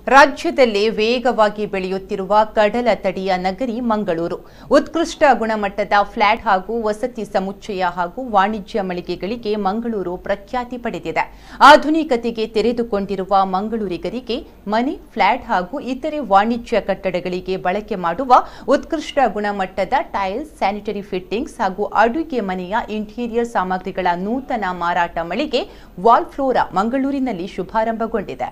ರಾಜ್ಯದಲ್ಲಿ ವೇಗವಾಗಿ ಬೆಳೆಯುತ್ತಿರುವ ಕಡಲ ತಡಿಯ ನಗರಿ ಮಂಗಳೂರು ಉತ್ಕೃಷ್ಟ ಗುಣಮಟ್ಟದ ಫ್ಲಾಟ್ ಹಾಗೂ ವಸತಿ ಸಮುಚ್ಚಯ ಹಾಗೂ ವಾಣಿಜ್ಯ ಮಳಿಗೆಗಳಿಗೆ ಮಂಗಳೂರು ಪ್ರಖ್ಯಾತಿ ಪಡೆದಿದೆ ಆಧುನಿಕತೆಗೆ ತೆರೆದುಕೊಂಡಿರುವ ಮಂಗಳೂರಿಗರಿಗೆ ಮನೆ ಫ್ಲಾಟ್ ಹಾಗೂ ಇತರೆ ವಾಣಿಜ್ಯ ಕಟ್ಟಡಗಳಿಗೆ ಬಳಕೆ ಮಾಡುವ ಉತ್ಕೃಷ್ಟ ಗುಣಮಟ್ಟದ ಟೈಲ್ಸ್ ಸ್ಯಾನಿಟರಿ ಫಿಟ್ಟಿಂಗ್ಸ್ ಹಾಗೂ ಅಡುಗೆ ಮನೆಯ ಇಂಟೀರಿಯರ್ ಸಾಮಗ್ರಿಗಳ ನೂತನ ಮಾರಾಟ ಮಳಿಗೆ ವಾಲ್ ಫ್ಲೋರಾ ಮಂಗಳೂರಿನಲ್ಲಿ ಶುಭಾರಂಭಗೊಂಡಿದೆ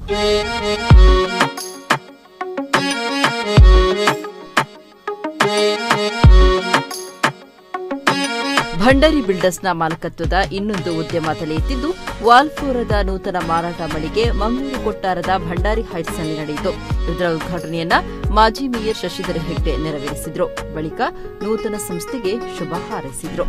ಭಂಡಾರಿ ಬಿಲ್ಡರ್ಸ್ನ ಮಾಲಕತ್ವದ ಇನ್ನೊಂದು ಉದ್ಯಮ ತಲೆಯೆತ್ತಿದ್ದು ವಾಲ್ಫೋರದ ನೂತನ ಮಾರಾಟ ಮಳಿಗೆ ಮಂಗಳೂರು ಕೊಟ್ಟಾರದ ಭಂಡಾರಿ ಹೈಟ್ಸ್ನಲ್ಲಿ ನಡೆಯಿತು ಇದರ ಉದ್ಘಾಟನೆಯನ್ನ ಮಾಜಿ ಮೇಯರ್ ಶಶಿಧರ ಹೆಗ್ಡೆ ನೆರವೇರಿಸಿದ್ರು ಬಳಿಕ ನೂತನ ಸಂಸ್ಥೆಗೆ ಶುಭ ಹಾರೈಸಿದ್ರು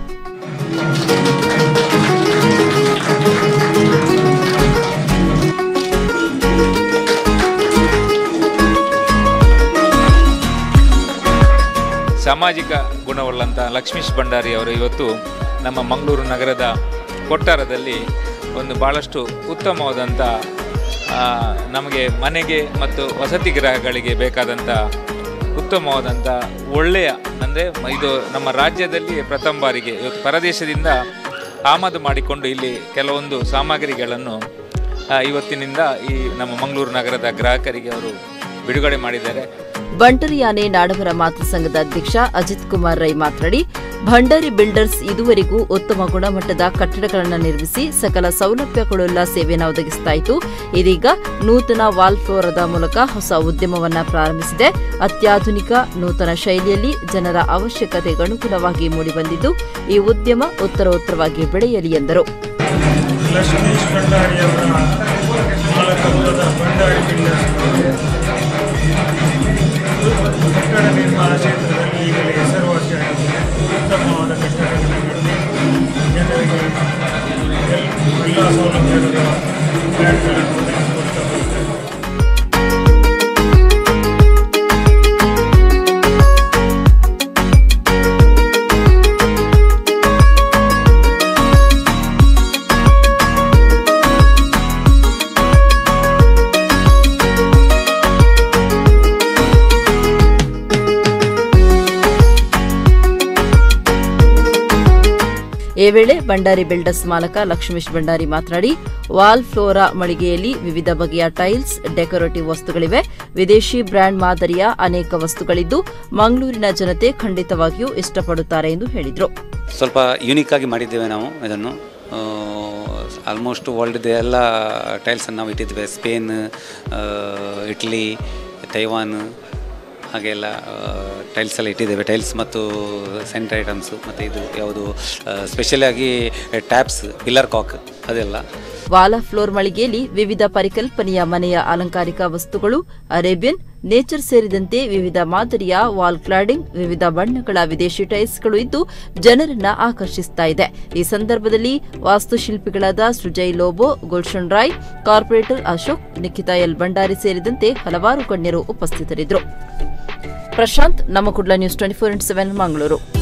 ಸಾಮಾಜಿಕ ಗುಣವುಳ್ಳಂಥ ಲಕ್ಷ್ಮೀಶ್ ಭಂಡಾರಿ ಅವರು ಇವತ್ತು ನಮ್ಮ ಮಂಗಳೂರು ನಗರದ ಕೊಟ್ಟಾರದಲ್ಲಿ ಒಂದು ಭಾಳಷ್ಟು ಉತ್ತಮವಾದಂಥ ಆ, ನಮಗೆ ಮನೆಗೆ ಮತ್ತು ವಸತಿ ಗೃಹಗಳಿಗೆ ಬೇಕಾದಂಥ ಉತ್ತಮವಾದಂಥ ಒಳ್ಳೆಯ ಅಂದರೆ ಇದು ನಮ್ಮ ರಾಜ್ಯದಲ್ಲಿ ಪ್ರಥಮ ಬಾರಿಗೆ ಇವತ್ತು ಪರದೇಶದಿಂದ ಆಮದು ಮಾಡಿಕೊಂಡು ಇಲ್ಲಿ ಕೆಲವೊಂದು ಸಾಮಗ್ರಿಗಳನ್ನು ಆ, ಇವತ್ತಿನಿಂದ ಈ ನಮ್ಮ ಮಂಗಳೂರು ನಗರದ ಗ್ರಾಹಕರಿಗೆ ಅವರು ಬಿಡುಗಡೆ ಮಾಡಿದ್ದಾರೆ ಬಂಟರಿಯಾನೆ ನಾಡವರ ಮಾತೃ ಸಂಘದ ಅಧ್ಯಕ್ಷ ಅಜಿತ್ ಕುಮಾರ್ ರೈ ಮಾತನಾಡಿ ಭಂಡಾರಿ ಬಿಲ್ಡರ್ಸ್ ಇದುವರೆಗೂ ಉತ್ತಮ ಗುಣಮಟ್ಟದ ಕಟ್ಟಡಗಳನ್ನು ನಿರ್ಮಿಸಿ ಸಕಲ ಸೌಲಭ್ಯಗಳುಳ್ಳ ಸೇವೆಯನ್ನು ಒದಗಿಸ್ತಾ ಇತ್ತು ಇದೀಗ ನೂತನ ವಾಲ್ ಫ್ಲೋರದ ಮೂಲಕ ಹೊಸ ಉದ್ಯಮವನ್ನ ಪ್ರಾರಂಭಿಸಿದೆ ಅತ್ಯಾಧುನಿಕ ನೂತನ ಶೈಲಿಯಲ್ಲಿ ಜನರ ಅವಶ್ಯಕತೆಗೆ ಅನುಗುಣವಾಗಿ ಮೂಡಿಬಂದಿದ್ದು ಈ ಉದ್ಯಮ ಉತ್ತರೋತ್ತರವಾಗಿ ಬೆಳೆಯಲಿ ಎಂದರು ಲಕ್ಷ್ಮೀಶ್ ಭಂಡಾರಿ ಅವರ ಮಾಲಕತ್ವದ ಭಂಡಾರಿ ಬಿಲ್ಡರ್ಸ್ ಕಟ್ಟಡ ನಿರ್ಮಾಣ ಕ್ಷೇತ್ರದಲ್ಲಿ ಈಗಲೇ ಹೆಸರುವಾಸಿಯಾಗಿದೆ ಉತ್ತಮವಾದ ಕಟ್ಟಡಗಳನ್ನು ನಿರ್ಮಿಸಿ ಜನರಿಗೆ ಎಲ್- ಎಲ್ಲ ಸೌಲಭ್ಯಗಳ ಫ್ಲ್ಯಾಟ್ಗಳನ್ನು ಒದಗಿಸಿಕೊಡ್ತಾ ಬರ್ತಾರೆ ಈ ವೇಳೆ ಭಂಡಾರಿ ಬಿಲ್ಡರ್ಸ್ ಮಾಲಕ ಲಕ್ಷ್ಮೀಶ್ ಭಂಡಾರಿ ಮಾತನಾಡಿ ವಾಲ್ ಫ್ಲೋರಾ ಮಳಿಗೆಯಲ್ಲಿ ವಿವಿಧ ಬಗೆಯ ಟೈಲ್ಸ್ ಡೆಕೋರೇಟಿವ್ ವಸ್ತುಗಳಿವೆ ವಿದೇಶಿ ಬ್ರ್ಯಾಂಡ್ ಮಾದರಿಯ ಅನೇಕ ವಸ್ತುಗಳಿದ್ದು ಮಂಗಳೂರಿನ ಜನತೆ ಖಂಡಿತವಾಗಿಯೂ ಇಷ್ಟಪಡುತ್ತಾರೆ ಎಂದು ಹೇಳಿದರು ಸ್ವಲ್ಪ ಯೂನಿಕ್ ಆಗಿ ಮಾಡಿದ್ದೇವೆ ನಾವು ಇದನ್ನು ಆಲ್ಮೋಸ್ಟ್ ವರ್ಲ್ಡ್ದು ಎಲ್ಲ ಟೈಲ್ಸನ್ನು ನಾವು ಇಟ್ಟಿದ್ದೇವೆ ಸ್ಪೇನ್ ಆ, ಇಟ್ಲಿ ತೈವಾನ್ ಹಾಗೆಲ್ಲ ಟೈಲ್ಸ್ ಎಲ್ಲ ಇಟ್ಟಿದ್ದೇವೆ ಟೈಲ್ಸ್ ಮತ್ತು ಸ್ಯಾನಿಟರಿ ಐಟಮ್ಸು ಮತ್ತು ಇದು ಯಾವುದು ಸ್ಪೆಷಲಾಗಿ ಟ್ಯಾಪ್ಸ್ ಪಿಲ್ಲರ್ ಕಾಕ್ ಅದೆಲ್ಲ ವಾಲ ಫ್ಲೋರ್ ಮಳಿಗೆಯಲ್ಲಿ ವಿವಿಧ ಪರಿಕಲ್ಪನೆಯ ಮನೆಯ ಅಲಂಕಾರಿಕ ವಸ್ತುಗಳು ಅರೇಬಿಯನ್ ನೇಚರ್ ಸೇರಿದಂತೆ ವಿವಿಧ ಮಾದರಿಯ ವಾಲ್ ಕ್ಲಾಡಿಂಗ್ ವಿವಿಧ ಬಣ್ಣಗಳ ವಿದೇಶಿ ಟೈಲ್ಸ್ಗಳು ಇದ್ದು ಜನರನ್ನ ಆಕರ್ಷಿಸ್ತಾ ಇದೆ ಈ ಸಂದರ್ಭದಲ್ಲಿ ವಾಸ್ತುಶಿಲ್ಪಿಗಳಾದ ಸುಜಯ್ ಲೋಬೋ ಗುಲ್ಶನ್ ರಾಯ್ ಕಾರ್ಪೊರೇಟರ್ ಅಶೋಕ್ ನಿಖಿತಾ ಎಲ್ ಭಂಡಾರಿ ಸೇರಿದಂತೆ ಹಲವಾರು ಗಣ್ಯರು ಉಪಸ್ಥಿತರಿದ್ದರು Prashant Namma Kudla news twenty four into seven Mangaluru